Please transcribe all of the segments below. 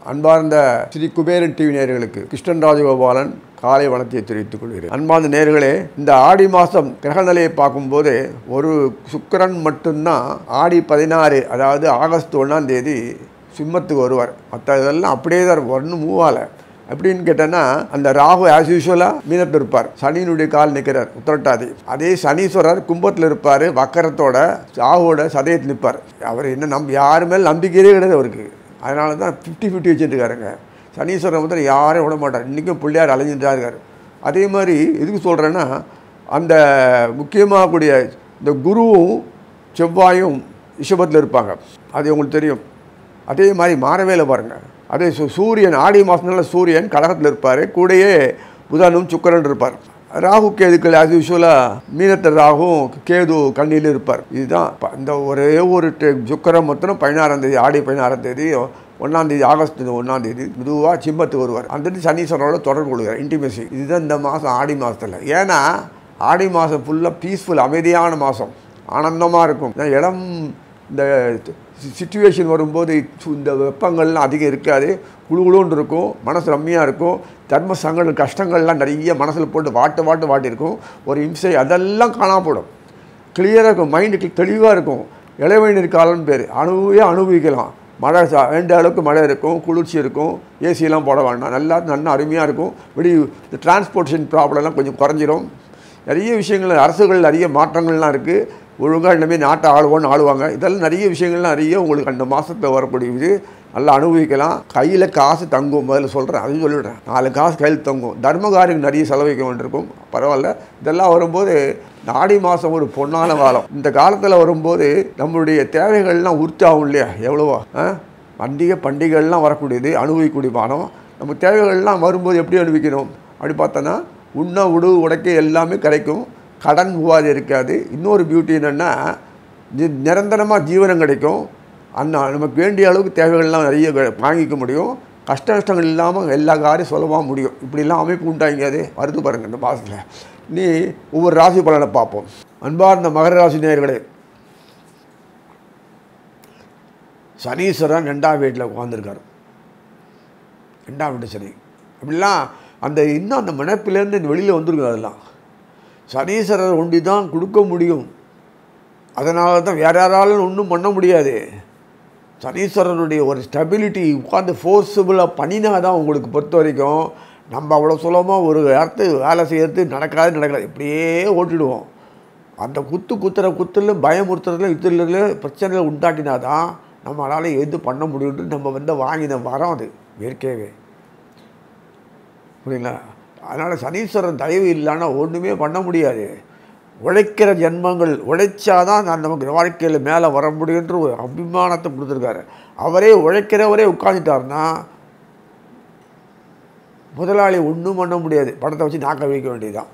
அன்பார்ந்த ஸ்ரீ குபேரன் டிவி நேயர்களுக்கு கிருஷ்ணன் ராஜகோபாலன் காலை வணக்கத்தை தெரிவித்துக் கொள்கிறேன் அன்பார்ந்த நேயர்களே இந்த ஆடி மாதம் கிரகநிலையை பார்க்கும்போது ஒரு சுக்கிரன் மட்டும்தான் ஆடி பதினாறு அதாவது ஆகஸ்ட் ஒன்றாம் தேதி சிம்மத்துக்கு வருவார் மற்ற இதெல்லாம் அப்படியே தான் இருக்கும் ஒன்றும் மூவ் ஆகலை எப்படின்னு கேட்டேன்னா அந்த ராகு ஆஸ் யூஸ்வலாக மீனத்தில் இருப்பார் சனியினுடைய கால் நிற்கிறார் உத்திரட்டாதி அதே சனீஸ்வரர் கும்பத்தில் இருப்பார் வக்கரத்தோட ராகுவோட சதயத்தில் நிற்பார் அவர் என்ன நம்ப யாரு மேல் நம்பிக்கையே கிடையாது அவருக்கு அதனால தான் ஃபிஃப்டி ஃபிஃப்டி வச்சுட்டுருக்காருங்க சனீஸ்வரன் வந்து யாரையும் விட மாட்டார் இன்றைக்கும் பிள்ளையார் அலைஞ்சிட்டு தான் இருக்கார் அதே மாதிரி எதுக்கு சொல்கிறேன்னா அந்த முக்கியமாக கூடிய இந்த குருவும் செவ்வாயும் ரிஷபத்தில் இருப்பாங்க அது உங்களுக்கு தெரியும் அதே மாதிரி மாறவேல பாருங்கள் அதே சு சூரியன் ஆடி மாதம்னால சூரியன் கடகத்தில் இருப்பார் கூடயே புதனும் சுக்கரன் இருப்பார் ராகு கேதுக்கள் ஆஸ் யூஸ்வலாக மீனத்தில் ராகும் கேது கண்ணியில் இருப்பார் இதுதான் ப- இந்த ஒரே ஒரு டெ- சுக்கிரன் மொத்தம் பதினாறாம் தேதி ஆடி பதினாறாம் தேதி ஒன்றாம் தேதி ஆகஸ்ட் ஒன்றாம் தேதி மெதுவாக சிம்மத்துக்கு வருவார் அந்த சனீஸ்வரனோட தொடர்பு கொள்கிறார் இன்டிமேசி இதுதான் இந்த மாதம் ஆடி மாதத்தில் ஏன்னா ஆடி மாதம் ஃபுல்லாக பீஸ்ஃபுல் அமைதியான மாதம் ஆனந்தமாக இருக்கும் ஏன்னா இடம் இந்த சுச்சுவேஷன் வரும்போது சு- இந்த வெப்பங்கள்லாம் அதிகம் இருக்காது குழுகுழுன்னு இருக்கும் மனசு ரம்மியாக இருக்கும் தர்ம சங்கடம் கஷ்டங்கள்லாம் நிறைய மனசில் போட்டு வாட்டு வாட்டு வாட்டியிருக்கும் ஒரு இம்சை அதெல்லாம் காணாம போடும் கிளியராக இருக்கும் மைண்டு தெளிவாக இருக்கும் இளவேநீர் காலம்னு பேர் அனுபவே அனுபவிக்கலாம் மழை சா- வேண்டிய அளவுக்கு மழை இருக்கும் குளிர்ச்சி இருக்கும் ஏசியெல்லாம் போட வேண்டாம் நல்லா நல்லா அருமையாக இருக்கும் இப்படி இந்த டிரான்ஸ்போர்ட்டேஷன் ப்ராப்ளம்லாம் கொஞ்சம் குறைஞ்சிரும் நிறைய விஷயங்கள் அரசுகள் நிறைய மாற்றங்கள்லாம் இருக்குது ஒழுங்காக இனிமேல் நாட்டை ஆளுவோன்னு ஆளுவாங்க இதெல்லாம் நிறைய விஷயங்கள் நிறைய உங்களுக்கு அந்த மாதத்தில் வரக்கூடியது நல்லா அனுபவிக்கலாம் கையில் காசு தங்கும் முதல்ல சொல்கிறேன் அதையும் சொல்லிவிடுறேன் நாலு காசு கையில் தங்கும் தர்மகாரிக்கு நிறைய செலவழிக்க வேண்டியிருக்கும் பரவாயில்ல இதெல்லாம் வரும்போது இந்த ஆடி மாதம் ஒரு பொன்னான காலம் இந்த காலத்தில் வரும்போது நம்மளுடைய தேவைகள்லாம் உற்சாகும் இல்லையா எவ்வளவோ ஆ? பண்டிகை பண்டிகைகள்லாம் வரக்கூடியது அனுபவிக்கக்கூடிய மாதம் நம்ம தேவைகள்லாம் வரும்போது எப்படி அனுபவிக்கணும் அப்படி பார்த்தோன்னா உண்ண உடு உடைக்க எல்லாமே கிடைக்கும் கடன் உபாதி இருக்காது இன்னொரு பியூட்டி என்னென்னா நிரந்தரமாக ஜீவனம் கிடைக்கும் அண்ணா நமக்கு வேண்டிய அளவுக்கு தேவைகள்லாம் நிறைய க- வாங்கிக்க முடியும் கஷ்ட நஷ்டங்கள் இல்லாமல் எல்லா காரியம் சுலபமாக முடியும் இப்படிலாம் அமைப்பு உண்டாங்க அது வருது பாருங்கள் இந்த மாதத்தில் நீ ஒவ்வொரு ராசி பலனை பார்ப்போம் அன்பார்ந்த மகர ராசி நேயர்களே சனீஸ்வரன் ரெண்டாம் வீட்டில் உட்காந்துருக்காரு ரெண்டாம் வீட்டு சனி அப்படிலாம் அந்த இன்னும் அந்த மனப்பிலேருந்து வெளியில் வந்துருக்கு அதெல்லாம் சனீஸ்வரர் ஒண்டி தான் கொடுக்க முடியும் அதனால தான் வேற யாராலும் ஒன்றும் பண்ண முடியாது சனீஸ்வரனுடைய ஒரு ஸ்டெபிலிட்டி உட்காந்து ஃபோர்ஸபுளாக பண்ணினா தான் உங்களுக்கு பொறுத்த வரைக்கும் நம்ம அவ்வளோ சுலபமாக ஒரு இடத்து வேலை செய்யறது நடக்காது நடக்காது இப்படியே ஓட்டிடுவோம் அந்த குத்து குத்துற குத்துல பயமுறுத்துறதுல இதுல பிரச்சனைகளை உண்டாக்கினா தான் நம்மளால் எது பண்ண முடியும்னு நம்ம வந்து வாங்கின வரோம் அது இயற்கையாகவே புரியுங்களா அதனால் சனீஸ்வரன் தயவு இல்லைன்னா ஒன்றுமே பண்ண முடியாது உழைக்கிற ஜென்மங்கள் உழைச்சாதான் நான் நமக்கு வாழ்க்கையில் மேலே வர முடியுன்ற ஒரு அபிமானத்தை கொடுத்துருக்காரு அவரே உழைக்கிறவரே உட்காந்துட்டாருன்னா முதலாளி ஒன்றும் பண்ண முடியாது படத்தை வச்சு நாக்க வைக்க வேண்டியதுதான்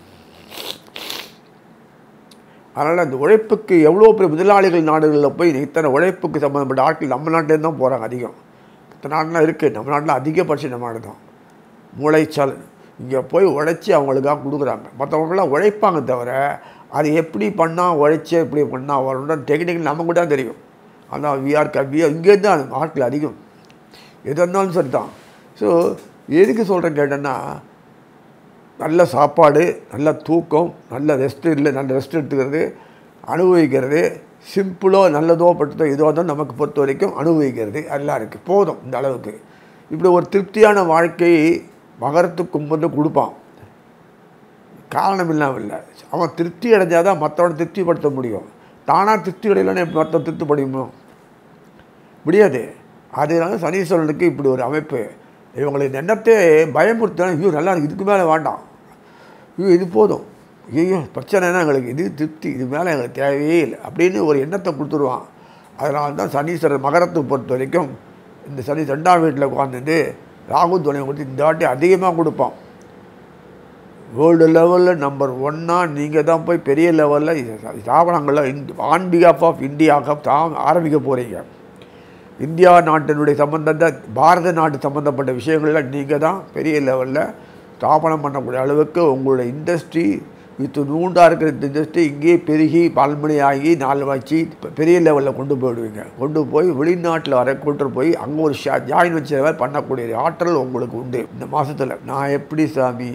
அதனால் அந்த உழைப்புக்கு எவ்வளோ பெரிய முதலாளிகள் நாடுகளில் போய் இத்தனை உழைப்புக்கு சம்மந்தப்பட்ட ஆட்கள் நம்ம நாட்டிலேருந்து தான் போகிறாங்க அதிகம் மற்ற நாட்டிலாம் இருக்குது நம்ம நாட்டில் அதிகபட்சம் நம்ம நாடு தான் மூளைச்சால் இங்கே போய் உழைச்சி அவங்களுக்காக கொடுக்குறாங்க மற்றவங்களாம் உழைப்பாங்க தவிர அது எப்படி பண்ணால் உழைச்சி எப்படி பண்ணால் வரணும் டெக்னிக்கல் நமக்கு தான் தெரியும் அதான் விஆர் கல்வி இங்கேருந்து தான் ஆட்கள் அதிகம் எது இருந்தாலும் சரி தான் ஸோ எதுக்கு சொல்கிறேன் கேட்டேன்னா நல்ல சாப்பாடு நல்ல தூக்கம் நல்ல ரெஸ்ட் இல்லை நல்ல ரெஸ்ட் எடுத்துக்கிறது அனுபவிக்கிறது சிம்பிளோ நல்லதோ பட்டதோ இதோ தான் நமக்கு பொறுத்த வரைக்கும் அனுபவிக்கிறது எல்லாம் இருக்குது போதும் இந்த அளவுக்கு இப்படி ஒரு திருப்தியான வாழ்க்கை மகரத்துக்கு கும்பந்து கொடுப்பான் காரணம் இல்லாமல் இல்லை அவன் திருப்தி அடைஞ்சால் தான் மற்றவனை திருப்திப்படுத்த முடியும் தானாக திருப்தி அடையலன்னு மற்ற திருப்தி முடியுமோ முடியாது அதனால சனீஸ்வரனுக்கு இப்படி ஒரு அமைப்பு இவங்களுக்கு எண்ணத்தை பயமுறுத்தினா ஐயோ நல்லா இருக்கு இதுக்கு மேலே வேண்டாம் ஐயோ இது போதும் ஐயோ பிரச்சனைனா எங்களுக்கு இது திருப்தி இது மேலே எங்களுக்கு தேவையே இல்லை அப்படின்னு ஒரு எண்ணத்தை கொடுத்துருவான் அதனால தான் சனீஸ்வரர் மகரத்தை பொறுத்த வரைக்கும் இந்த சனி ரெண்டாம் வீட்டில் உட்காந்துட்டு ராகு துணையை கொடுத்து இந்த வாட்டி அதிகமாக கொடுப்பான் வேர்ல்டு லெவலில் நம்பர் ஒன்னாக நீங்கள் தான் போய் பெரிய லெவலில் ஸ்தாபனங்களில் ஆன் பிகாஃப் ஆஃப் இந்தியாவுக்கு தான் ஆரம்பிக்க போகிறீங்க இந்தியா நாட்டினுடைய சம்பந்தத்தை பாரத நாட்டு சம்மந்தப்பட்ட விஷயங்களில் நீங்கள் தான் பெரிய லெவலில் ஸ்தாபனம் பண்ணக்கூடிய அளவுக்கு உங்களுடைய இண்டஸ்ட்ரி இது நூண்டாக இருக்கிற இந்த இண்டஸ்ட்ரி இங்கேயே பெருகி பல்மணி ஆகி நாலு வச்சு பெரிய லெவலில் கொண்டு போயிடுவீங்க கொண்டு போய் வெளிநாட்டில் வர கொண்டு போய் அங்கே ஒரு ஷா ஜாயின் வச்ச மாதிரி பண்ணக்கூடிய ஆற்றல் உங்களுக்கு உண்டு இந்த மாதத்தில் நான் எப்படி சாமி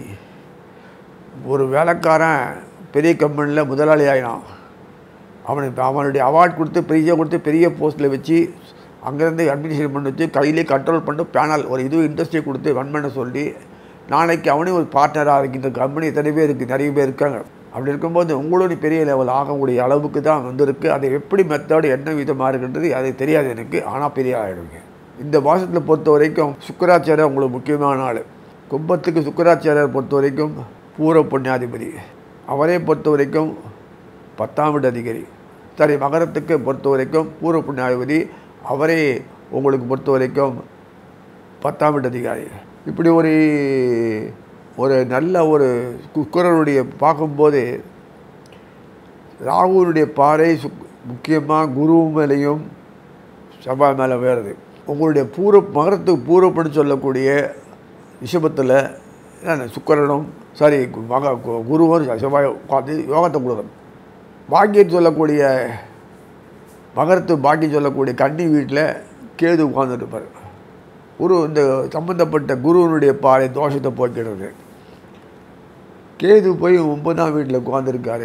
ஒரு வேலைக்காரன் பெரிய கம்பெனியில் முதலாளி ஆகினான் அவனுக்கு அவனுடைய அவார்ட் கொடுத்து பெரிய கொடுத்து பெரிய போஸ்ட்டில் வச்சு அங்கேருந்து அட்மினிஸ்ட்ரேட் பண்ணி வச்சு கையிலே கண்ட்ரோல் பண்ணி பேனல் ஒரு இது இண்டஸ்ட்ரி கொடுத்து ரன் பண்ண சொல்லி நாளைக்கு அவனே ஒரு பார்ட்னராக இருக்கு இந்த கம்பெனி எத்தனை பேர் இருக்குது நிறைய பேர் இருக்காங்க அப்படி இருக்கும்போது உங்களும் பெரிய லெவல் ஆகக்கூடிய அளவுக்கு தான் வந்திருக்கு அது எப்படி மெத்தடு என்ன விதமாக இருக்குன்றது அது தெரியாது எனக்கு ஆனால் பெரிய ஆகிடுங்க இந்த மாதத்தில் பொறுத்த வரைக்கும் சுக்கராச்சாரியர் உங்களுக்கு முக்கியமான ஆள் கும்பத்துக்கு சுக்கராச்சாரியர் பொறுத்த வரைக்கும் பூர்வ புண்ணியாதிபதி அவரை பொறுத்த வரைக்கும் பத்தாம் வீடு அதிகாரி சரி மகரத்துக்கு பொறுத்த வரைக்கும் பூர்வ புண்ணியாதிபதி அவரே உங்களுக்கு பொறுத்த வரைக்கும் பத்தாம் வீட்டு அதிகாரி இப்படி ஒரு ஒரு நல்ல ஒரு குக்கரனுடைய பார்க்கும்போது ராகுனுடைய பாறை சுக் முக்கியமாக குரு மேலேயும் செவ்வாய் மேலே வேறுது உங்களுடைய பூர்வ மகரத்துக்கு பூர்வப்படி சொல்லக்கூடிய ரிஷபத்தில் என்ன சுக்கரனும் சாரி மக கு- குருவும் செவ்வாய் உட்காந்து யோகத்தை கொடுக்குறது பாக்கியம் சொல்லக்கூடிய மகரத்து பாக்கியம் சொல்லக்கூடிய கன்னி வீட்டில் கேது உட்கார்ந்துட்டு இருப்பார் குரு இந்த சம்பந்தப்பட்ட குருவனுடைய பாறை தோஷத்தை போக்கிடுறது கேது போய் ஒன்பதாம் வீட்டில் உட்காந்துருக்காரு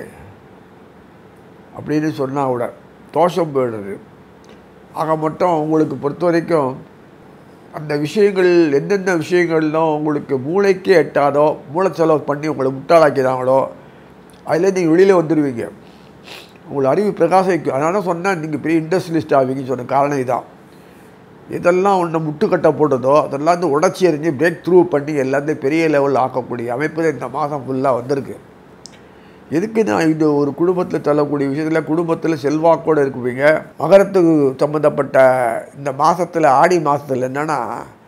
அப்படின்னு சொன்னால் கூட தோஷம் போயிடுறது ஆக மொத்தம் உங்களுக்கு பொறுத்த வரைக்கும் அந்த விஷயங்கள் எந்தெந்த விஷயங்கள்லாம் உங்களுக்கு மூளைக்கே எட்டாதோ மூளை செலவு பண்ணி உங்களை முட்டாளாக்கிறாங்களோ அதுலேருந்து நீங்கள் வெளியில் வந்துடுவீங்க உங்களை அறிவு பிரகாசிக்கும் அதனால சொன்னால் நீங்கள் பெரிய இண்டஸ்ட்ரியலிஸ்ட் ஆவீங்கன்னு சொன்ன காரணம் இதான் இதெல்லாம் ஒன்று முட்டுக்கட்டை போட்டதோ அதெல்லாம் வந்து உடச்சி எறிஞ்சு பிரேக் த்ரூ பண்ணி எல்லாத்தையும் பெரிய லெவலில் ஆக்கக்கூடிய அமைப்பு தான் இந்த மாதம் ஃபுல்லாக வந்திருக்கு எதுக்கு நான் இது ஒரு குடும்பத்தில் தள்ளக்கூடிய விஷயத்தில் குடும்பத்தில் செல்வாக்கோடு இருக்குவீங்க மகரத்துக்கு சம்மந்தப்பட்ட இந்த மாதத்தில் ஆடி மாதத்தில் என்னென்னா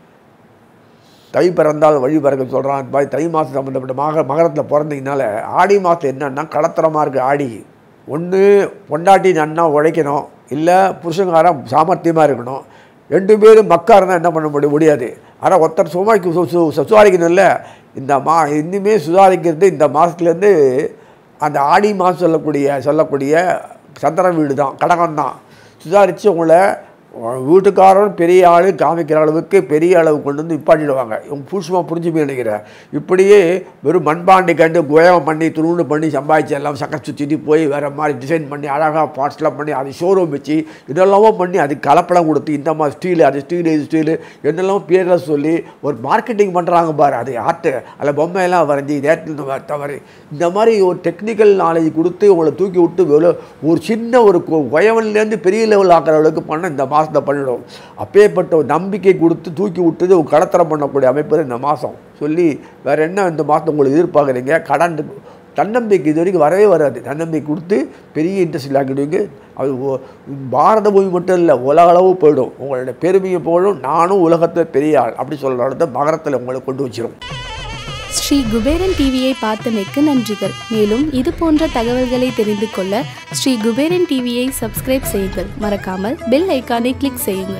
தை பிறந்தால் வழி பிறக்க சொல்கிறான் அந்த மாதிரி தை மாதம் சம்மந்தப்பட்ட மக மகரத்தில் பிறந்தீங்கனால ஆடி மாதம் என்னன்னா கடத்தரமாக இருக்குது ஆடி ஒன்று பொண்டாட்டி நன்னா உழைக்கணும் இல்லை புருஷங்காரன் சாமர்த்தியமாக இருக்கணும் ரெண்டு பேரும் மக்கா இருந்தால் என்ன பண்ண முடிய முடியாது ஆனால் ஒருத்தர் சுமாரிக்கு சு சு சுதாரிக்கணும்ல இந்த மா இன்னுமே சுதாரிக்கிறது இந்த மாதத்துலேருந்து அந்த ஆடி மாதம் சொல்லக்கூடிய சொல்லக்கூடிய சந்திரன் வீடு தான் கடகம் தான் சுதாரித்து உங்களை வீட்டுக்காரரும் பெரிய ஆள் காமிக்கிற அளவுக்கு பெரிய அளவு கொண்டு வந்து நிப்பாட்டிடுவாங்க இவங்க புதுசுமாக புரிஞ்சு போய் நினைக்கிறேன் இப்படியே வெறும் மண்பாண்டி கண்டு குயவம் பண்ணி துணுண்டு பண்ணி சம்பாதிச்சு எல்லாம் சக்கரை சுற்றிட்டு போய் வேறு மாதிரி டிசைன் பண்ணி அழகாக பார்ட்ஸ்லாம் பண்ணி அது ஷோரூம் வச்சு இதெல்லாமோ பண்ணி அது கலப்படம் கொடுத்து இந்த மாதிரி ஸ்டீலு அது ஸ்டீலு இது ஸ்டீலு என்னெல்லாம் பேரில் சொல்லி ஒரு மார்க்கெட்டிங் பண்ணுறாங்க பாரு அது ஆர்ட்டு அதில் பொம்மையெல்லாம் வரைஞ்சி நேரத்தில் தவறு இந்த மாதிரி ஒரு டெக்னிக்கல் நாலேஜ் கொடுத்து உங்களை தூக்கி விட்டு வெளு ஒரு சின்ன ஒரு குயவன்லேருந்து பெரிய லெவல் ஆக்கிற அளவுக்கு பண்ண இந்த மாதத்தை பண்ணிடும் அப்பேற்பட்ட ஒரு நம்பிக்கை கொடுத்து தூக்கி விட்டது ஒரு கடத்தரம் பண்ணக்கூடிய அமைப்பு தான் இந்த மாதம் சொல்லி வேறு என்ன இந்த மாதம் உங்களுக்கு எதிர்பார்க்குறீங்க கடன் தன்னம்பிக்கை இது வரைக்கும் வரவே வராது தன்னம்பிக்கை கொடுத்து பெரிய இண்டஸ்ட்ரியில் ஆக்கிடுவீங்க அது ஒ- பாரத பூமி மட்டும் இல்லை உலக அளவு போயிடும் உங்களோட பெருமையை போயிடும் நானும் உலகத்தில் பெரிய ஆள் அப்படி சொல்கிறத மகரத்தில் உங்களை கொண்டு வச்சிரும் ஸ்ரீ குபேரன் டிவியை பார்த்தமைக்கு நன்றிகள் மேலும் இது போன்ற தகவல்களை தெரிந்து கொள்ள ஸ்ரீ குபேரன் டிவியை சப்ஸ்கிரைப் செய்யுங்கள் மறக்காமல் பெல் ஐக்கானை கிளிக் செய்யுங்கள்